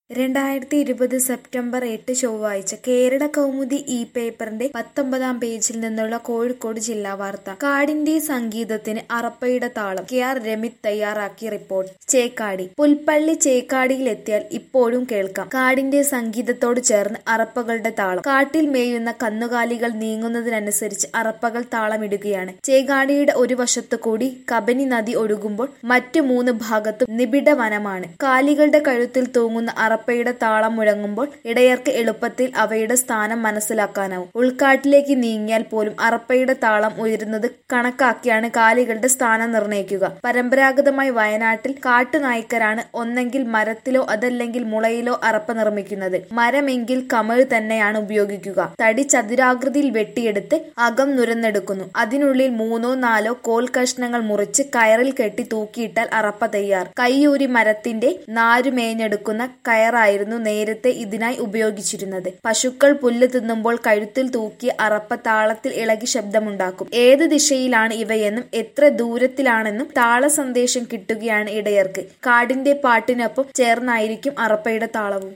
രണ്ടായിരത്തി ഇരുപത് സെപ്റ്റംബർ എട്ട് ചൊവ്വാഴ്ച കേരള കൗമുദി ഇ പേപ്പറിന്റെ പത്തൊമ്പതാം പേജിൽ നിന്നുള്ള കോഴിക്കോട് ജില്ലാ വാർത്ത കാടിന്റെ സംഗീതത്തിന് അറപ്പയുടെ താളം കെ ആർ രമിത് തയ്യാറാക്കിയ റിപ്പോർട്ട് ചേക്കാടി പുൽപ്പള്ളി ചേക്കാടിയിലെത്തിയാൽ ഇപ്പോഴും കേൾക്കാം കാടിന്റെ സംഗീതത്തോട് ചേർന്ന് അറപ്പകളുടെ താളം കാട്ടിൽ മേയുന്ന കന്നുകാലികൾ നീങ്ങുന്നതിനനുസരിച്ച് അറപ്പകൾ താളമിടുകയാണ് ചേകാടിയുടെ ഒരു വശത്തു കൂടി കബനി നദി ഒഴുകുമ്പോൾ മറ്റു മൂന്ന് ഭാഗത്തും നിബിഡ വനമാണ് കാലികളുടെ കഴുത്തിൽ തൂങ്ങുന്ന അറപ്പയുടെ താളം മുഴങ്ങുമ്പോൾ ഇടയർക്ക് എളുപ്പത്തിൽ അവയുടെ സ്ഥാനം മനസ്സിലാക്കാനാവും ഉൾക്കാട്ടിലേക്ക് നീങ്ങിയാൽ പോലും അറപ്പയുടെ താളം ഉയരുന്നത് കണക്കാക്കിയാണ് കാലികളുടെ സ്ഥാനം നിർണ്ണയിക്കുക പരമ്പരാഗതമായി വയനാട്ടിൽ കാട്ടുനായ്ക്കരാണ് ഒന്നെങ്കിൽ മരത്തിലോ അതല്ലെങ്കിൽ മുളയിലോ അറപ്പ നിർമ്മിക്കുന്നത് മരമെങ്കിൽ കമിഴ് തന്നെയാണ് ഉപയോഗിക്കുക തടി ചതുരാകൃതിയിൽ വെട്ടിയെടുത്ത് അകം നുരന്നെടുക്കുന്നു അതിനുള്ളിൽ മൂന്നോ നാലോ കോൽ കഷ്ണങ്ങൾ മുറിച്ച് കയറിൽ കെട്ടി തൂക്കിയിട്ടാൽ അറപ്പ തയ്യാർ കയ്യൂരി മരത്തിന്റെ നാരു മേഞ്ഞെടുക്കുന്ന കയറായിരുന്നു നേരത്തെ ഇതിനായി ഉപയോഗിച്ചിരുന്നത് പശുക്കൾ പുല്ല് തിന്നുമ്പോൾ കഴുത്തിൽ തൂക്കിയ അറപ്പ താളത്തിൽ ഇളകി ശബ്ദമുണ്ടാക്കും ഏത് ദിശയിലാണ് ഇവയെന്നും എത്ര ദൂരത്തിലാണെന്നും താള സന്ദേശം കിട്ടുകയാണ് ഇടയർക്ക് കാടിന്റെ പാട്ടിനൊപ്പം ചേർന്നായിരിക്കും അറപ്പയുടെ താളവും